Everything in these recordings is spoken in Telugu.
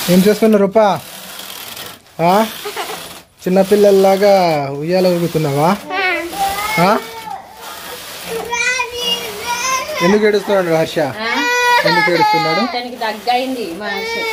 ఏం చేస్తున్నావు రూపా ఆ? చిన్నపిల్లల్లాగా ఉయ్యాల ఊగుతున్నావా ఆ? ఎందుకు ఏడుస్తున్నాడు హర్ష ఎందుకు ఏడుస్తున్నాడు తనకి దగ్గైంది మా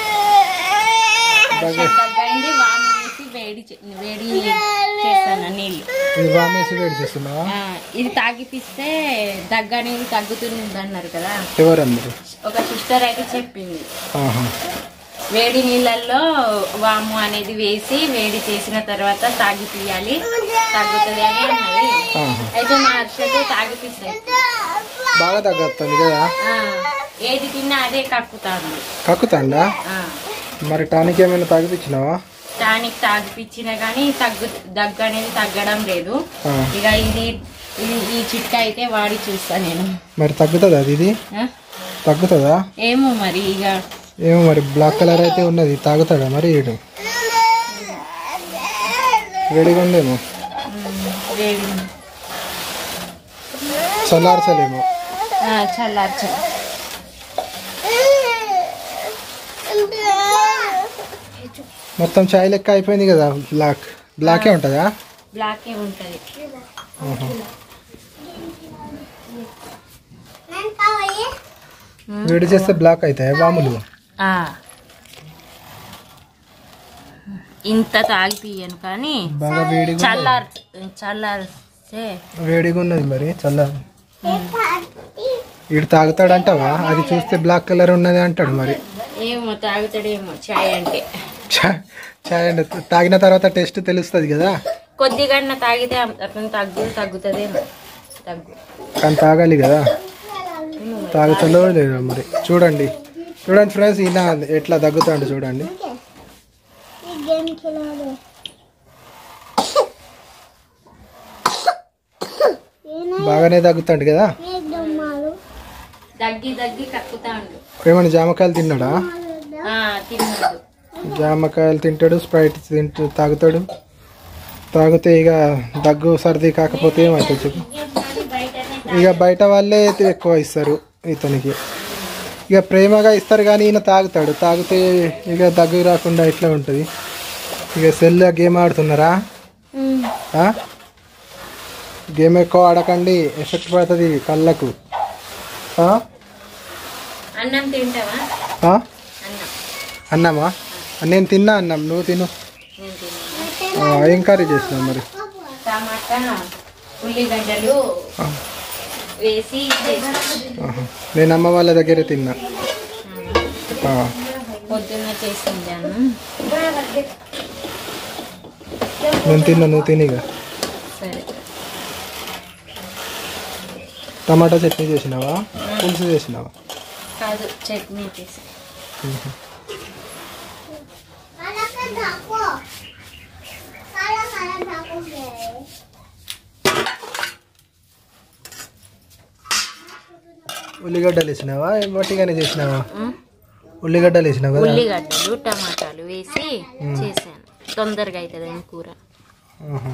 దగ్గ- దగ్గైంది వాము వేసి వేడి చే- వేడి చేస్తాను నీళ్ళు ఇది వామేసి వేడి చేస్తున్నావా ఆ, ఇది తాగిపిస్తే దగ్గ అనేది తగ్గుతుంది అన్నారు కదా ఎవరన్నారు ఒక సిస్టర్ అయితే చెప్పింది ఆహా. వేడి నీళ్ళల్లో వాము అనేది వేసి వేడి చేసిన తర్వాత తాగిపియాలి తగ్గుతుంది అని అన్నది ఆహా. అయితే మా అక్షతే తాగిపిస్తాయి బాగా తగ్గుతుంది కదా ఆ, ఏది తిన్నా అదే కక్కుతాను కక్కుతాండా ఆ, మరి టానిక్ ఏమైనా తాగిపించినావా టానిక్ తాగిపించినా కానీ తగ్గు దగ్గు అనేది తగ్గడం లేదు ఆ. ఇక ఇది ఇది ఈ చిట్కా అయితే వాడి చూస్తా నేను మరి తగ్గుతుందా అది ఇది ఆ? తగ్గుతుందా ఏమో మరి ఇక ఏమో మరి బ్లాక్ కలర్ అయితే ఉన్నది తాగుతాడా మరి ఈడు వేడిగా ఉందేమో మ్, వేడి చల్లార్చలేమో ఆ, చల్లార్చ మొత్తం చాయ్ లెక్క అయిపోయింది కదా బ్లాక్ బ్లాకే ఉంటుందా బ్లాకే ఉంటది ఆహా. మ్, వేడి చేస్తే బ్లాక్ అవుతాయి వాములు ఆ. ఇంత తాగిపియను కానీ బాగా వేడిగా ఉన్నది. చల్లార్ చల్లారిస్తే వేడిగా ఉన్నది మరి చల్ల వీడు తాగుతాడంటావా అది చూస్తే బ్లాక్ కలర్ ఉన్నది అంటాడు మరి ఏమో తాగుతాడేమో చాయ్ అంటే చా- చాయ్ అంటే తాగిన తర్వాత టేస్ట్ తెలుస్తుంది కదా కొద్దిగా తాగితే అతను తగ్గు తగ్గుతుందేమో తగ్గు కానీ తాగాలి కదా తాగుతాలో లేదో మరి చూడండి చూడండి ఫ్రెండ్స్ ఈయన ఎట్లా తగ్గుతాడు చూడండి బాగానే తగ్గుతాడు కదా దగ్గి దగ్గి కక్కుతాండు ఏమైనా జామకాయలు తిన్నాడా ఆ, తిన్నాడు జామకాయలు తింటాడు స్ప్రైట్ తింటూ తాగుతాడు తాగితే ఇక దగ్గు సర్ది కాకపోతే ఏమవుతుంది చెప్పు ఇక బయట వాళ్ళే ఎక్కువ ఇస్తారు ఇతనికి ఇక ప్రేమగా ఇస్తారు కానీ ఈయన తాగుతాడు తాగితే ఇక దగ్గు రాకుండా ఎట్లా ఉంటుంది ఇక సెల్ గేమ్ ఆడుతున్నారా ఆ? గేమ్ ఎక్కువ ఆడకండి ఎఫెక్ట్ పడుతుంది కళ్ళకు ఆ? అన్నం తింటావా ఆ? అన్నం అన్నమా నేను తిన్నా అన్నం నువ్వు తిను నేను తిన్నా ఆ, ఏం కర్రీ చేసినావు మరి టమాటా ఉల్లిగడ్డలు ఆ, వేసి చేసా. ఆహా. నేను అమ్మ వాళ్ళ దగ్గరే తిన్నా ఆ, పొద్దున్న చేసింది అన్నం నేను తిన్నా నువ్వు తినిగా సరే టమాటా చట్నీ చేసినావా పులుసు చేసినావా కాదు చట్నీ చేసి ఉల్లిగడ్డలు వేసినావా వట్టిగానే చేసినావా ఉల్లిగడ్డలు వేసినావు కదా ఉల్లిగడ్డలు టమాటాలు వేసి చేశాను తొందరగా అవుతుంది అని కూర ఆహా.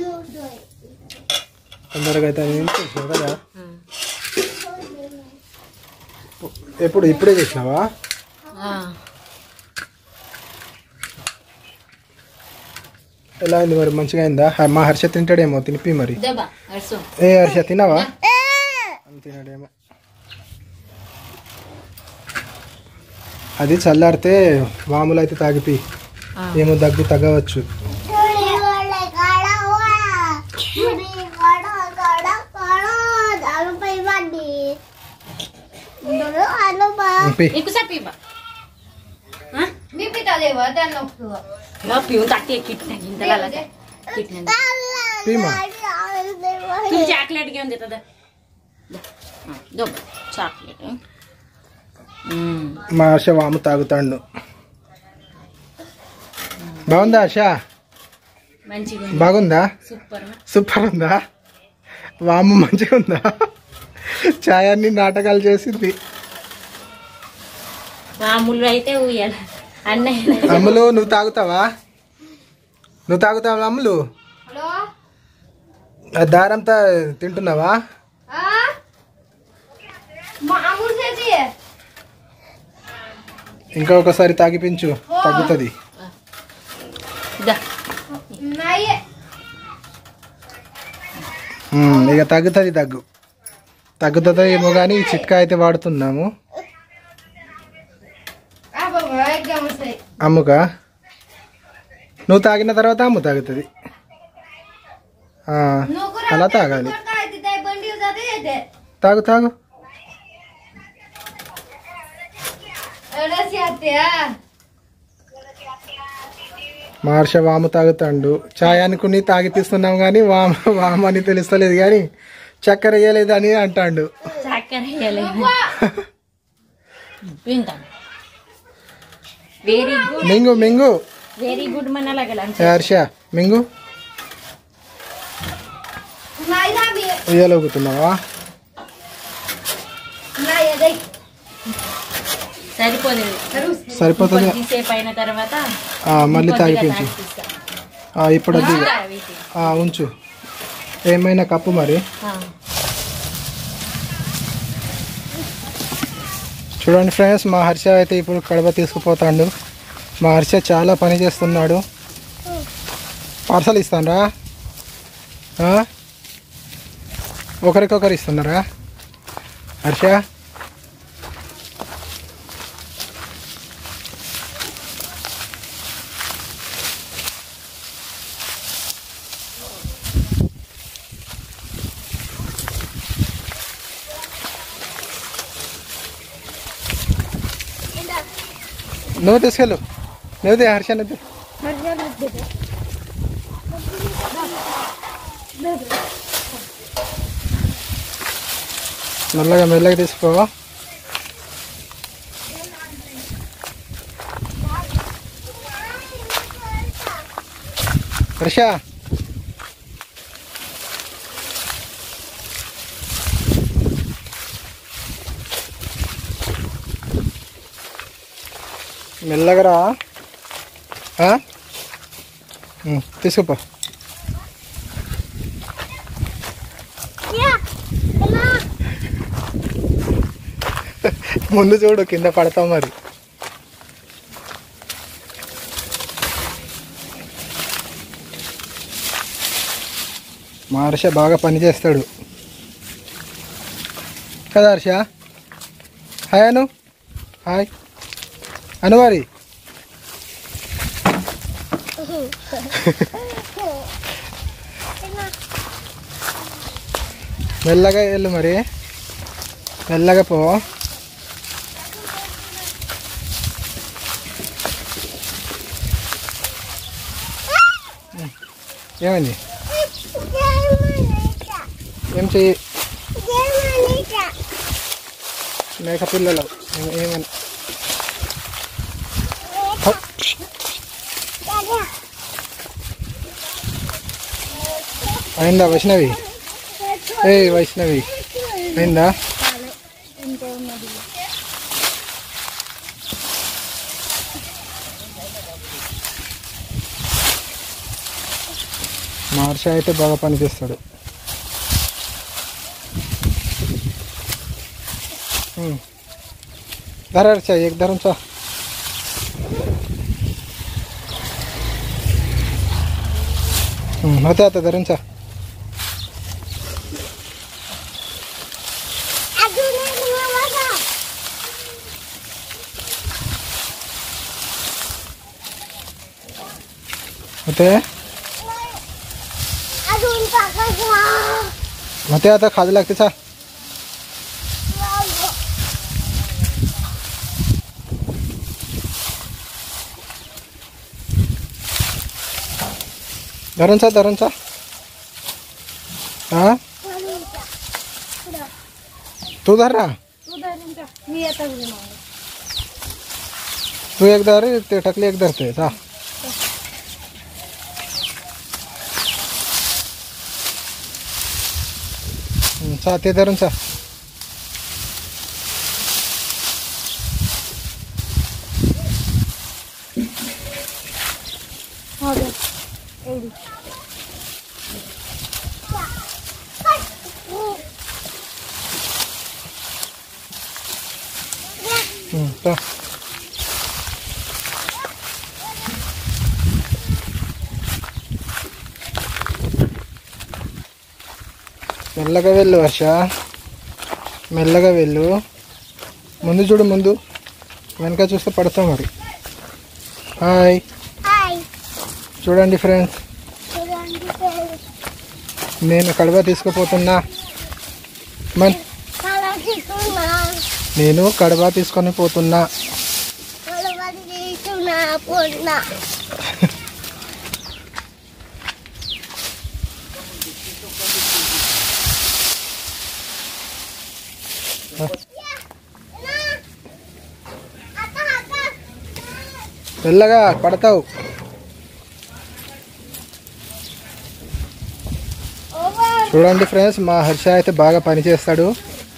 తొందరగా అయితే అని ఏం చేసినావు కదా ఉమ్. ఎప్పుడు ఇప్పుడే చేసినావా ఆ, ఎలా అయింది మరి మంచిగా అయిందా హ- మా హర్ష తింటాడేమో తినిపి మరి దెబ్బ అర్సు ఏ హర్ష తినవా తినడేమో అది చల్లారితే వాములు అయితే తాగిపి ఆ. ఏమో దగ్గు తగ్గవచ్చు పి. ఎక్కువసేపు ఇవ్వ పివు తట్టి కిట్న గింతల కిట్న పీమా तुम चॉकलेट घेऊन देतात दो चॉकलेट మా హర్ష వాము తాగుతాడు బాగుందా హర్ష మంచిగా బాగుందా సూపర్ సూపర్ ఉందా వాము మంచిగా ఉందా ఛాయ్ అన్ని నాటకాలు చేసింది మామూలు అయితే ఊయాల అన్నయ్య అమ్ములు నువ్వు తాగుతావా నువ్వు తాగుతావా అమ్ములు ఆ దారంతా తింటున్నావా ఇంకా ఒకసారి తాగిపించు తగ్గుతుంది దా ఉమ్, ఇక తగ్గుతుంది దగ్గు తగ్గుతుందో ఏమో కానీ ఈ చిట్కా అయితే వాడుతున్నాము అమ్ముక నువ్వు తాగిన తర్వాత అమ్ము తాగుతుంది ఆ, అలా తాగాలి తాగు తాగు మార్ష వాము తాగుతాండు చాయ్ అనుకుని తాగిపిస్తున్నాం కానీ వామ వామ అని తెలుస్తలేదు కానీ చక్కెర వేయలేదు అని అంటాండు చక్కెర వేయలేదు వింటాను వెరీ గుడ్ మింగు మింగు వెరీ గుడ్ మన లగల ఏ హర్ష మింగు ఉయ్యలోగుతున్నావా సరిపోతుంది సరిపోతుంది కొద్దిసేపు అయిన తర్వాత ఆ, మళ్ళీ కొద్దిగా తాగిపించు తాగిపిస్తా. ఆ, ఇప్పుడు అది ఉంచుతా వీటి. ఆ, ఉంచు ఏమైనా కప్పు మరి ఆ. చూడండి ఫ్రెండ్స్ మా హర్ష అయితే ఇప్పుడు కడప తీసుకుపోతాడు మా హర్ష చాలా పని చేస్తున్నాడు పార్సల్ ఇస్తానరా ఒకరికొకరు ఇస్తున్నారా హర్ష నువ్వు తీసుకెళ్ళు నువ్వు దే హర్ష నువ్వు దే. మెల్లగా మెల్లగా తీసుకో హర్ష మెల్లగా రా ఆ? ఉమ్, తీసుకుపో ముందు చూడు కింద పడతావు మరి మా హర్ష బాగా పని చేస్తాడు కదా హర్ష హాయ్ అను హాయ్ అను మరి మెల్లగా వెళ్ళు మరి మెల్లగా పో ఏమైంది ఏం చెయ్యి మేక పిల్లలు ఏం- ఏమని హ. అయిందా వైష్ణవి ఏ వైష్ణవి అయిందా మార్ష అయితే బాగా పనిచేస్తాడు हम्म. धर चाहिए एक धरून चा हम्म, होते आता धरून चा होते होते आता खाज लागते चा धरून चा धरून चा हा तू धर ना तू एक धर ते टकली एक धरते चा हम्म, चा ते धरून चा हम्म, चा మెల్లగా వెళ్ళు వర్ష మెల్లగా వెళ్ళు ముందు చూడు ముందు వెనక చూస్తే పడతావు మరి హాయ్ హాయ్ చూడండి ఫ్రెండ్స్ చూడండి నేను కడవ తీసుకుపోతున్నా మన్ చాలా తీసుకున్నా నేను కడవ తీసుకొని పోతున్నా చాలా తీసుకున్నా పొన్నా మెల్లగా పడతావు చూడండి ఫ్రెండ్స్ మా హర్ష అయితే బాగా పని చేస్తాడు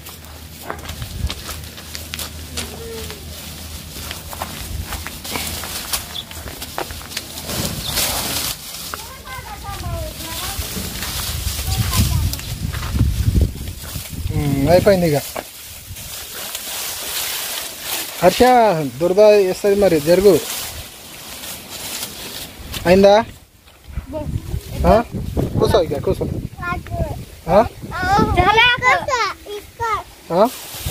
ఉమ్, అయిపోయింది ఇక హర్ష దురద వేస్తుంది మరి జరుగు అయిందా ఆ? కూర్చో ఇక కూర్చో ఆ? చాలా ఇక్కడ ఆ?